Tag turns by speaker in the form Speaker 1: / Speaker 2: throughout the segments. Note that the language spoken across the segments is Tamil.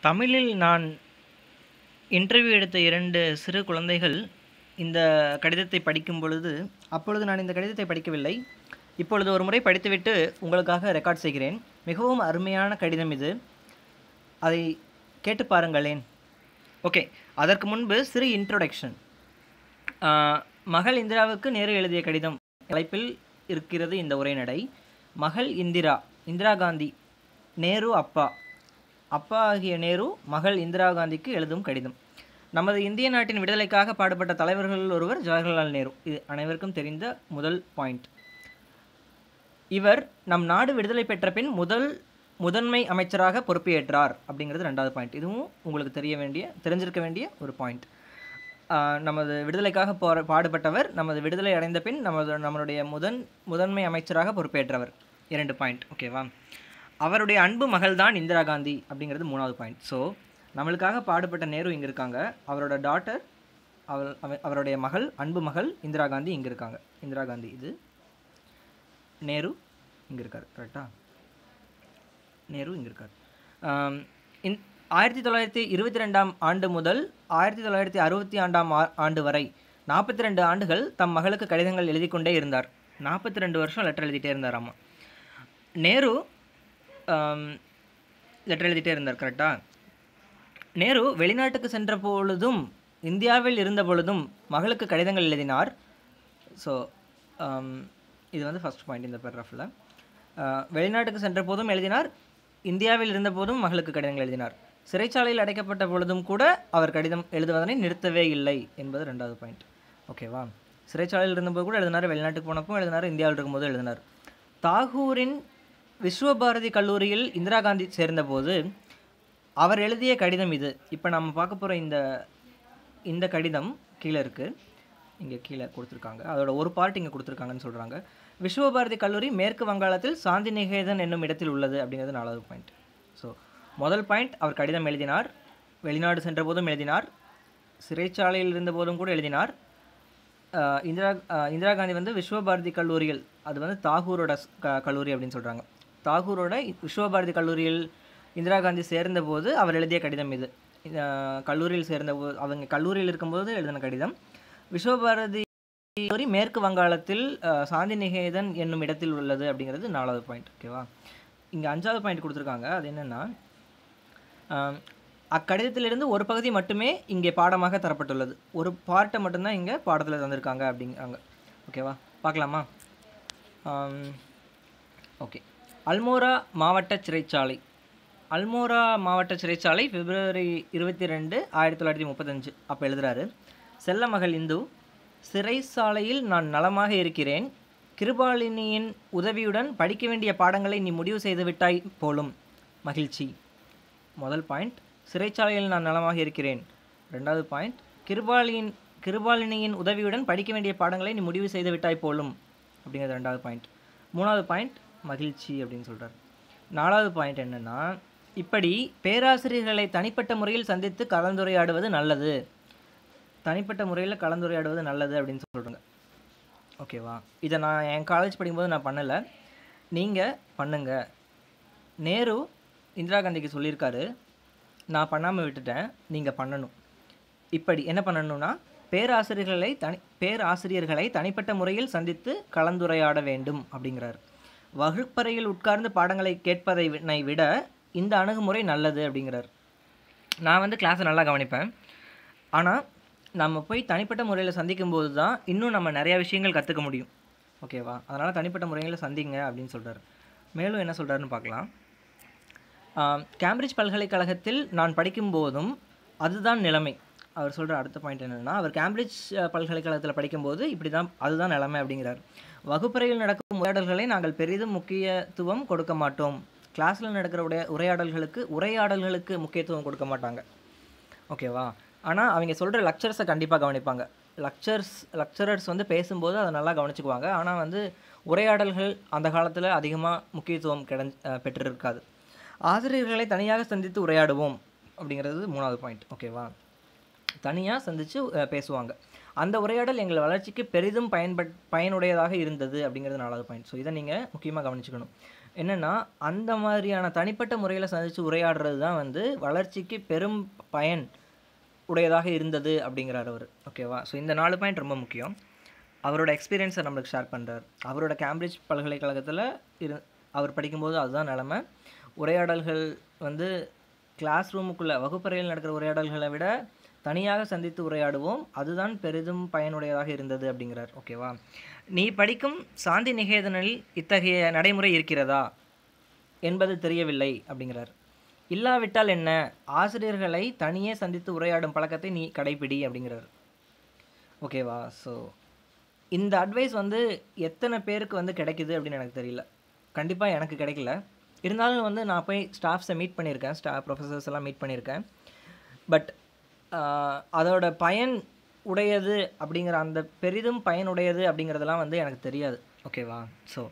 Speaker 1: தமிழில் நான் இன்டர்வியூ எடுத்த இரண்டு சிறு குழந்தைகள் இந்த கடிதத்தை படிக்கும் பொழுது அப்பொழுது நான் இந்த கடிதத்தை படிக்கவில்லை இப்பொழுது ஒரு முறை படித்துவிட்டு உங்களுக்காக ரெக்கார்ட் செய்கிறேன் மிகவும் அருமையான கடிதம் இது அதை கேட்டு பாருங்களேன் ஓகே அதற்கு முன்பு சிறு இன்ட்ரோடக்ஷன் மகள் இந்திராவுக்கு நேரு எழுதிய கடிதம் தலைப்பில் இருக்கிறது இந்த உரைநடை மகள் இந்திரா இந்திரா காந்தி நேரு அப்பா அப்பா ஆகிய நேரு மகள் இந்திரா காந்திக்கு எழுதும் கடிதம் நமது இந்திய நாட்டின் விடுதலைக்காக பாடுபட்ட தலைவர்களில் ஒருவர் ஜவஹர்லால் நேரு இது அனைவருக்கும் தெரிந்த முதல் பாயிண்ட் இவர் நம் நாடு விடுதலை பெற்ற பின் முதல் முதன்மை அமைச்சராக பொறுப்பேற்றார் அப்படிங்கிறது ரெண்டாவது பாயிண்ட் இதுவும் உங்களுக்கு தெரிய வேண்டிய தெரிஞ்சிருக்க வேண்டிய ஒரு பாயிண்ட் நமது விடுதலைக்காக போற பாடுபட்டவர் நமது விடுதலை அடைந்த பின் நமது நம்மளுடைய முதன் முதன்மை அமைச்சராக பொறுப்பேற்றவர் இரண்டு பாயிண்ட் ஓகேவா அவருடைய அன்பு மகள் தான் இந்திரா காந்தி அப்படிங்கிறது மூணாவது பாயிண்ட் ஸோ நம்மளுக்காக பாடுபட்ட நேரு இங்கே இருக்காங்க அவரோட டாட்டர் அவர் அவ- அவருடைய மகள் அன்பு மகள் இந்திரா காந்தி இங்கே இருக்காங்க இந்திரா காந்தி இது நேரு இங்கே இருக்கார் கரெக்டா நேரு இங்கே இருக்கார் ஆம், இந் ஆயிரத்தி தொள்ளாயிரத்தி இருபத்தி ரெண்டாம் ஆண்டு முதல் ஆயிரத்தி தொள்ளாயிரத்தி அறுபத்தி ஆண்டாம் ஆ- ஆண்டு வரை நாற்பத்தி ரெண்டு ஆண்டுகள் தம் மகளுக்கு கடிதங்கள் எழுதி கொண்டே இருந்தார் நாற்பத்தி ரெண்டு வருஷம் லெட்டர் எழுதிட்டே இருந்தார் ஆமாம் நேரு லெட்டர் எழுதிட்டே இருந்தார் கரெக்டா நேரு வெளிநாட்டுக்கு சென்ற பொழுதும் இந்தியாவில் இருந்த பொழுதும் மகளுக்கு கடிதங்கள் எழுதினார் ஸோ இது வந்து ஃபர்ஸ்ட் பாயிண்ட் இந்த பேராஃபில் வெளிநாட்டுக்கு சென்ற போதும் எழுதினார் இந்தியாவில் இருந்த போதும் மகளுக்கு கடிதங்கள் எழுதினார் சிறைச்சாலையில் அடைக்கப்பட்ட பொழுதும் கூட அவர் கடிதம் எழுதுவதனை நிறுத்தவே இல்லை என்பது ரெண்டாவது பாயிண்ட் ஓகேவா சிறைச்சாலையில் இருந்தபோது கூட எழுதினார் வெளிநாட்டுக்கு போனப்போ எழுதினார் இந்தியாவில் இருக்கும்போது எழுதினார் தாகூரின் விஸ்வபாரதி கல்லூரியில் இந்திரா காந்தி சேர்ந்தபோது அவர் எழுதிய கடிதம் இது இப்போ நம்ம பார்க்க போகிற இந்த இந்த கடிதம் கீழே இருக்குது இங்கே கீழே கொடுத்துருக்காங்க அதோட ஒரு பார்ட் இங்கே கொடுத்துருக்காங்கன்னு சொல்கிறாங்க விஸ்வபாரதி கல்லூரி மேற்கு வங்காளத்தில் சாந்தி நிகேதன் என்னும் இடத்தில் உள்ளது அப்படிங்கிறது நாலாவது பாயிண்ட் ஸோ முதல் பாயிண்ட் அவர் கடிதம் எழுதினார் வெளிநாடு சென்ற போதும் எழுதினார் சிறைச்சாலையில் இருந்த போதும் கூட எழுதினார் ஆஹ் இந்திரா ஆஹ் இந்திரா காந்தி வந்து விஸ்வபாரதி கல்லூரியில் அது வந்து தாகூரோட ஸ்- க கல்லூரி அப்படின்னு சொல்கிறாங்க தாகூரோட இ- விஸ்வபாரதி கல்லூரியில் இந்திரா காந்தி சேர்ந்தபோது அவர் எழுதிய கடிதம் இது இது, ஆஹ் கல்லூரியில் சேர்ந்தபோது அவங்க கல்லூரியில் இருக்கும்போது எழுதின கடிதம் விஸ்வபாரதி கல்லூரி மேற்கு வங்காளத்தில் ஆஹ் சாந்தி நிகேதன் என்னும் இடத்தில் உள்ளது அப்படிங்கிறது நாலாவது பாயிண்ட் ஓகேவா இங்கே அஞ்சாவது பாயிண்ட் கொடுத்துருக்காங்க அது என்னென்னா ஆம், அக்கடிதத்திலிருந்து ஒரு பகுதி மட்டுமே இங்கே பாடமாக தரப்பட்டுள்ளது ஒரு பார்ட்டை மட்டும்தான் இங்கே பாடத்தில் தந்திருக்காங்க அப்படிங்கிறாங்க ஓகேவா பார்க்கலாமா ஓகே அல்மோரா மாவட்ட சிறைச்சாலை அல்மோரா மாவட்ட சிறைச்சாலை பிப்ரவரி இருபத்தி ரெண்டு ஆயிரத்தி தொள்ளாயிரத்தி முப்பத்தஞ்சு அப்போ எழுதுறாரு செல்ல மகள் இந்து சிறைச்சாலையில் நான் நலமாக இருக்கிறேன் கிருபாலினியின் உதவியுடன் படிக்க வேண்டிய பாடங்களை நீ முடிவு செய்து விட்டாய் போலும் மகிழ்ச்சி முதல் பாயிண்ட் சிறைச்சாலையில் நான் நலமாக இருக்கிறேன் ரெண்டாவது பாயிண்ட் கிருபாலியின் கிருபாலினியின் உதவியுடன் படிக்க வேண்டிய பாடங்களை நீ முடிவு செய்து விட்டாய் போலும் அப்படிங்கிறது ரெண்டாவது பாயிண்ட் மூணாவது பாயிண்ட் மகிழ்ச்சி அப்படின்னு சொல்கிறார் நாலாவது பாயிண்ட் என்னென்னா இப்படி பேராசிரியர்களை தனிப்பட்ட முறையில் சந்தித்து கலந்துரையாடுவது நல்லது தனிப்பட்ட முறையில் கலந்துரையாடுவது நல்லது அப்படின்னு சொல்கிறாங்க ஓகேவா இதை நான் என் காலேஜ் படிக்கும்போது நான் பண்ணலை நீங்கள் பண்ணுங்க நேரு இந்திரா காந்திக்கு சொல்லியிருக்காரு நான் பண்ணாமல் விட்டுட்டேன் நீங்கள் பண்ணணும் இப்படி என்ன பண்ணணும்னா பேராசிரியர்களை தனி பேராசிரியர்களை தனிப்பட்ட முறையில் சந்தித்து கலந்துரையாட வேண்டும் அப்படிங்கிறார் வகுப்பறையில் உட்கார்ந்து பாடங்களை கேட்பதை வி- விட இந்த அணுகுமுறை நல்லது அப்படிங்கிறார் நான் வந்து கிளாஸை நல்லா கவனிப்பேன் ஆனால் நம்ம போய் தனிப்பட்ட முறையில் சந்திக்கும் போது தான் இன்னும் நம்ம நிறையா விஷயங்கள் கற்றுக்க முடியும் ஓகேவா அதனால் தனிப்பட்ட முறையில் சந்திங்க அப்படின்னு சொல்கிறார் மேலும் என்ன சொல்கிறாருன்னு பார்க்கலாம் ஆம், கேம்பிரிட்ஜ் பல்கலைக்கழகத்தில் நான் படிக்கும்போதும் அதுதான் நிலைமை அவர் சொல்கிற அடுத்த பாயிண்ட் என்னென்னா அவர் கேம்பிரிட்ஜ் அஹ், பல்கலைக்கழகத்தில் படிக்கும்போது இப்படி தான் அதுதான் நிலைமை அப்படிங்கிறார் வகுப்பறையில் நடக்கும் உரையாடல்களை நாங்கள் பெரிதும் முக்கியத்துவம் கொடுக்க மாட்டோம் கிளாஸில் நடக்கிற உடைய உரையாடல்களுக்கு உரையாடல்களுக்கு முக்கியத்துவம் கொடுக்க மாட்டாங்க ஓகேவா ஆனால் அவங்க சொல்கிற லெக்சர்ஸை கண்டிப்பாக கவனிப்பாங்க லெக்சர்ஸ் லெக்சரர்ஸ் வந்து பேசும்போது அதை நல்லா கவனிச்சுக்குவாங்க ஆனால் வந்து உரையாடல்கள் அந்த காலத்தில் அதிகமாக முக்கியத்துவம் கிடை பெற்றிருக்காது ஆசிரியர்களை தனியாக சந்தித்து உரையாடுவோம் அப்படிங்கிறது மூணாவது பாயிண்ட் ஓகேவா தனியாக சந்தித்து பேசுவாங்க அந்த உரையாடல் எங்கள் வளர்ச்சிக்கு பெரிதும் பயன்பட் பயனுடையதாக இருந்தது அப்படிங்கிறது நாலாவது பாயிண்ட் ஸோ இதை நீங்கள் முக்கியமாக கவனிச்சுக்கணும் என்னென்னா அந்த மாதிரியான தனிப்பட்ட முறையில் சந்தித்து உரையாடுறது தான் வந்து வளர்ச்சிக்கு பெரும் பயன் உடையதாக இருந்தது அப்படிங்கிறார் அவர் ஓகேவா ஸோ இந்த நாலு பாயிண்ட் ரொம்ப முக்கியம் அவரோட எக்ஸ்பீரியன்ஸை நம்மளுக்கு ஷேர் பண்ணுறார் அவரோட கேம்பிரிட்ஜ் பல்கலைக்கழகத்தில் இரு அவர் படிக்கும்போது அதுதான் நிலமை உரையாடல்கள் வந்து கிளாஸ் ரூமுக்குள்ளே வகுப்பறையில் நடக்கிற உரையாடல்களை விட தனியாக சந்தித்து உரையாடுவோம் அதுதான் பெரிதும் பயனுடையதாக இருந்தது அப்படிங்கிறார் ஓகேவா நீ படிக்கும் சாந்தி நிகேதனில் இத்தகைய நடைமுறை இருக்கிறதா என்பது தெரியவில்லை அப்படிங்கிறார் இல்லாவிட்டால் என்ன ஆசிரியர்களை தனியே சந்தித்து உரையாடும் பழக்கத்தை நீ கடைப்பிடி அப்படிங்கிறார் ஓகேவா ஸோ இந்த அட்வைஸ் வந்து எத்தனை பேருக்கு வந்து கிடைக்குது அப்படின்னு எனக்கு தெரியல கண்டிப்பாக எனக்கு கிடைக்கல இருந்தாலும் வந்து நான் போய் ஸ்டாஃப்ஸை மீட் பண்ணியிருக்கேன் ஸ்டாஃப் ப்ரொஃபஸர்ஸ் எல்லாம் மீட் பண்ணியிருக்கேன் பட் அதோட பயன் உடையது அப்படிங்கிற அந்த பெரிதும் பயனுடையது அப்படிங்கிறதெல்லாம் வந்து எனக்கு தெரியாது ஓகேவா ஸோ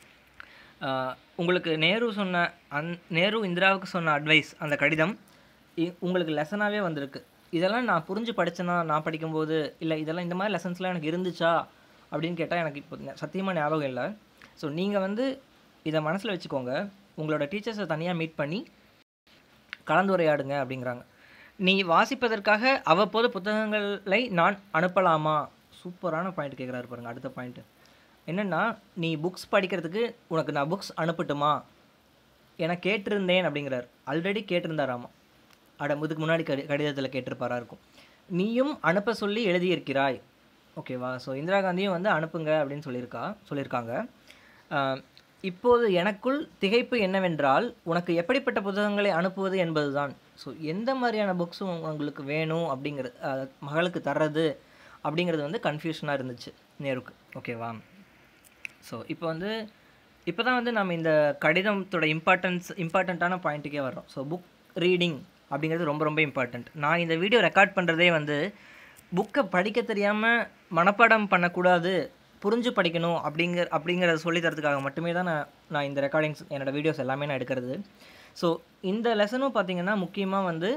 Speaker 1: உங்களுக்கு நேரு சொன்ன அந் நேரு இந்திராவுக்கு சொன்ன அட்வைஸ் அந்த கடிதம் இ- உங்களுக்கு லெசனாகவே வந்திருக்கு இதெல்லாம் நான் புரிஞ்சு படித்தேனா நான் படிக்கும்போது இல்லை இதெல்லாம் இந்த மாதிரி லெசன்ஸ்லாம் எனக்கு இருந்துச்சா அப்படின்னு கேட்டால் எனக்கு இப்போ சத்தியமாக ஞாபகம் இல்லை ஸோ நீங்கள் வந்து இதை மனசில் வச்சுக்கோங்க உங்களோட டீச்சர்ஸை தனியாக மீட் பண்ணி கலந்துரையாடுங்க அப்படிங்கிறாங்க நீ வாசிப்பதற்காக அவ்வப்போது புத்தகங்களை நான் அனுப்பலாமா சூப்பரான பாயிண்ட் கேட்குறாரு பாருங்க அடுத்த பாயிண்ட் என்னென்னா நீ புக்ஸ் படிக்கிறதுக்கு உனக்கு நான் புக்ஸ் அனுப்பட்டுமா என கேட்டிருந்தேன் அப்படிங்கிறார் ஆல்ரெடி கேட்டிருந்தாராமா அட இதுக்கு முன்னாடி கடி கடிதத்தில் கேட்டிருப்பாரா இருக்கும் நீயும் அனுப்ப சொல்லி எழுதியிருக்கிறாய் ஓகேவா ஸோ இந்திரா காந்தியும் வந்து அனுப்புங்க அப்படின்னு சொல்லியிருக்கா சொல்லியிருக்காங்க ஆஹ், இப்போது எனக்குள் திகைப்பு என்னவென்றால் உனக்கு எப்படிப்பட்ட புத்தகங்களை அனுப்புவது என்பதுதான் ஸோ எந்த மாதிரியான புக்ஸ் உங்களுக்கு வேணும் அப்படிங்கிறது ஆஹ், மகளுக்கு தர்றது அப்படிங்கிறது வந்து கன்ஃபியூஷனாக இருந்துச்சு நேருக்கு ஓகேவா ஸோ இப்போ வந்து இப்போ தான் வந்து நம்ம இந்த கடிதத்தோட இம்பார்ட்டன்ஸ் இம்பார்ட்டண்ட்டான பாயிண்ட்டுக்கே வரோம் ஸோ புக் ரீடிங் அப்படிங்கிறது ரொம்ப ரொம்ப இம்பார்ட்டண்ட் நான் இந்த வீடியோ ரெக்கார்ட் பண்ணுறதே வந்து புக்கை படிக்க தெரியாமல் மனப்பாடம் பண்ணக்கூடாது புரிஞ்சு படிக்கணும் அப்படிங்கிற அப்படிங்கிறத சொல்லி தரதுக்காக மட்டுமே தான் நான் நான் இந்த ரெக்கார்டிங்ஸ் என்னோடய வீடியோஸ் எல்லாமே நான் எடுக்கிறது ஸோ இந்த லெசனும் பார்த்தீங்கன்னா முக்கியமாக வந்து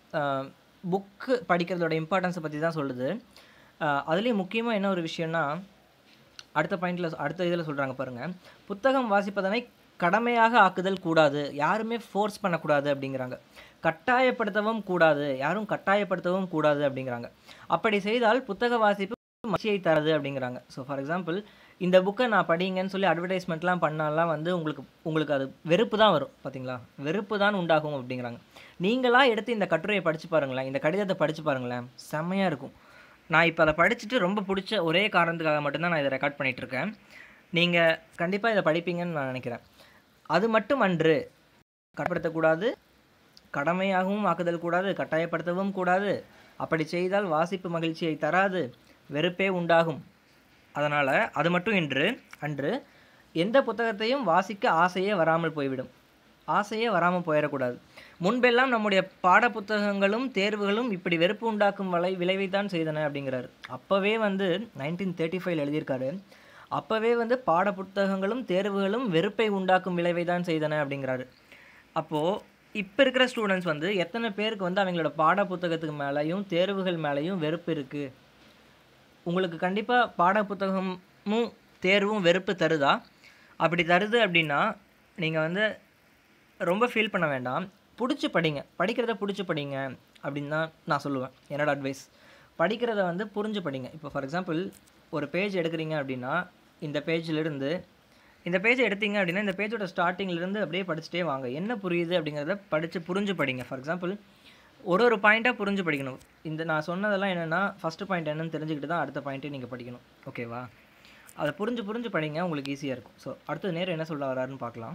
Speaker 1: புக்கு படிக்கிறதோட இம்பார்ட்டன்ஸை பற்றி தான் சொல்லுது அதுலேயும் முக்கியமாக என்ன ஒரு விஷயம்னா அடுத்த பாயிண்டில் அடுத்த இதில் சொல்கிறாங்க பாருங்கள் புத்தகம் வாசிப்பதனை கடமையாக ஆக்குதல் கூடாது யாருமே ஃபோர்ஸ் பண்ணக்கூடாது அப்படிங்கிறாங்க கட்டாயப்படுத்தவும் கூடாது யாரும் கட்டாயப்படுத்தவும் கூடாது அப்படிங்கிறாங்க அப்படி செய்தால் புத்தக வாசிப்பு மகிழ்ச்சியை தராது அப்படிங்கிறாங்க ஸோ ஃபார் எக்ஸாம்பிள் இந்த புக்கை நான் படிங்கன்னு சொல்லி அட்வர்டைஸ்மெண்ட்லாம் பண்ணாலாம் வந்து உங்களுக்கு உங்களுக்கு அது வெறுப்பு தான் வரும் பார்த்தீங்களா வெறுப்பு தான் உண்டாகும் அப்படிங்கிறாங்க நீங்களா எடுத்து இந்த கட்டுரையை படித்து பாருங்களேன் இந்த கடிதத்தை படித்து பாருங்களேன் செம்மையாக இருக்கும் நான் இப்போ அதை படிச்சுட்டு ரொம்ப பிடிச்ச ஒரே காரணத்துக்காக மட்டும்தான் நான் இதை ரெக்கார்ட் பண்ணிட்டு இருக்கேன் நீங்கள் கண்டிப்பாக இதை படிப்பீங்கன்னு நான் நினைக்கிறேன் அது மட்டும் அன்று கட்டுப்படுத்தக்கூடாது கடமையாகவும் ஆக்குதல் கூடாது கட்டாயப்படுத்தவும் கூடாது அப்படி செய்தால் வாசிப்பு மகிழ்ச்சியை தராது வெறுப்பே உண்டாகும் அதனால் அது மட்டும் இன்று அன்று எந்த புத்தகத்தையும் வாசிக்க ஆசையே வராமல் போய்விடும் ஆசையே வராமல் போயிடக்கூடாது முன்பெல்லாம் நம்முடைய பாட புத்தகங்களும் தேர்வுகளும் இப்படி வெறுப்பு உண்டாக்கும் வலை விளைவைத்தான் செய்தன அப்படிங்கிறாரு அப்போவே வந்து நைன்டீன் தேர்ட்டி ஃபைவ் எழுதியிருக்காரு அப்போவே வந்து பாட புத்தகங்களும் தேர்வுகளும் வெறுப்பை உண்டாக்கும் விளைவை தான் செய்தன அப்படிங்கிறாரு அப்போது இப்போ இருக்கிற ஸ்டூடெண்ட்ஸ் வந்து எத்தனை பேருக்கு வந்து அவங்களோட பாட புத்தகத்துக்கு மேலேயும் தேர்வுகள் மேலேயும் வெறுப்பு இருக்குது உங்களுக்கு கண்டிப்பாக பாட புத்தகமும் தேர்வும் வெறுப்பு தருதா அப்படி தருது அப்படின்னா நீங்கள் வந்து ரொம்ப ஃபீல் பண்ண வேண்டாம் பிடிச்சி படிங்க படிக்கிறத பிடிச்சி படிங்க அப்படின்னு தான் நான் சொல்லுவேன் என்னோட அட்வைஸ் படிக்கிறத வந்து புரிஞ்சு படிங்க இப்போ ஃபார் எக்ஸாம்பிள் ஒரு பேஜ் எடுக்கிறீங்க அப்படின்னா இந்த பேஜிலிருந்து இந்த பேஜை எடுத்தீங்க அப்படின்னா இந்த பேஜோட ஸ்டார்டிங்லேருந்து அப்படியே படிச்சுட்டே வாங்க என்ன புரியுது அப்படிங்கிறத படித்து புரிஞ்சு படிங்க ஃபார் எக்ஸாம்பிள் ஒரு ஒரு பாயிண்ட்டாக புரிஞ்சு படிக்கணும் இந்த நான் சொன்னதெல்லாம் என்னென்னா ஃபஸ்ட்டு பாயிண்ட் என்னன்னு தெரிஞ்சுக்கிட்டு தான் அடுத்த பாயிண்ட்டே நீங்கள் படிக்கணும் ஓகேவா அதை புரிஞ்சு புரிஞ்சு படிங்க உங்களுக்கு ஈஸியாக இருக்கும் ஸோ அடுத்தது நேரம் என்ன சொல்ல வராருன்னு பார்க்கலாம்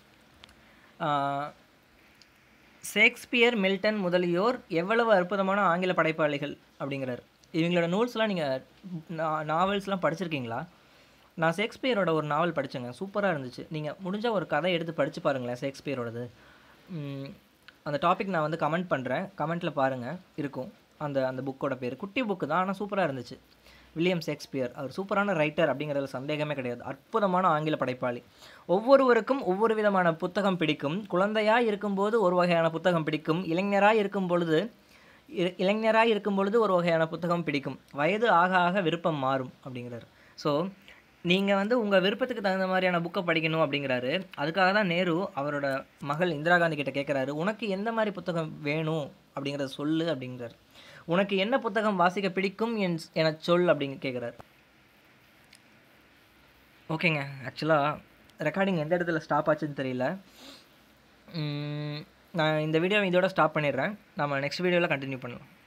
Speaker 1: ஆஹ், ஷேக்ஸ்பியர் மில்டன் முதலியோர் எவ்வளவு அற்புதமான ஆங்கில படைப்பாளிகள் அப்படிங்கிறார் இவங்களோட நூல்ஸ்லாம் நீங்கள் நாவல்ஸ்லாம் படிச்சிருக்கீங்களா நான் ஷேக்ஸ்பியரோட ஒரு நாவல் படித்தேங்க சூப்பராக இருந்துச்சு நீங்கள் முடிஞ்சால் ஒரு கதை எடுத்து படித்து பாருங்களேன் ஷேக்ஸ்பியரோடது ம், அந்த டாபிக் நான் வந்து கமெண்ட் பண்ணுறேன் கமெண்ட்டில் பாருங்கள் இருக்கும் அந்த அந்த புக்கோட பேர் குட்டி புக்கு தான் ஆனால் சூப்பராக இருந்துச்சு வில்லியம் ஷேக்ஸ்பியர் அவர் சூப்பரான ரைட்டர் அப்படிங்கிறதுல சந்தேகமே கிடையாது அற்புதமான ஆங்கில படைப்பாளி ஒவ்வொருவருக்கும் ஒவ்வொரு விதமான புத்தகம் பிடிக்கும் குழந்தையாக இருக்கும்போது ஒரு வகையான புத்தகம் பிடிக்கும் இளைஞராக இருக்கும் பொழுது இ- இளைஞராய் இருக்கும் பொழுது ஒரு வகையான புத்தகம் பிடிக்கும் வயது ஆக ஆக விருப்பம் மாறும் அப்படிங்கிறார் ஸோ நீங்கள் வந்து உங்கள் விருப்பத்துக்கு தகுந்த மாதிரியான புக்கை படிக்கணும் அப்படிங்கிறாரு அதுக்காக தான் நேரு அவரோட மகள் இந்திரா காந்தி கிட்ட கேட்குறாரு உனக்கு எந்த மாதிரி புத்தகம் வேணும் அப்படிங்கிறத சொல்லு அப்படிங்கிறார் உனக்கு என்ன புத்தகம் வாசிக்க பிடிக்கும் என் என சொல் அப்படின்னு கேட்குறாரு ஓகேங்க ஆக்சுவலாக ரெக்கார்டிங் எந்த இடத்துல ஸ்டாப் ஆச்சுன்னு தெரியல உம், நான் இந்த வீடியோவை இதோட ஸ்டாப் பண்ணிடுறேன் நம்ம நெக்ஸ்ட் வீடியோவில் கண்டினியூ பண்ணலாம்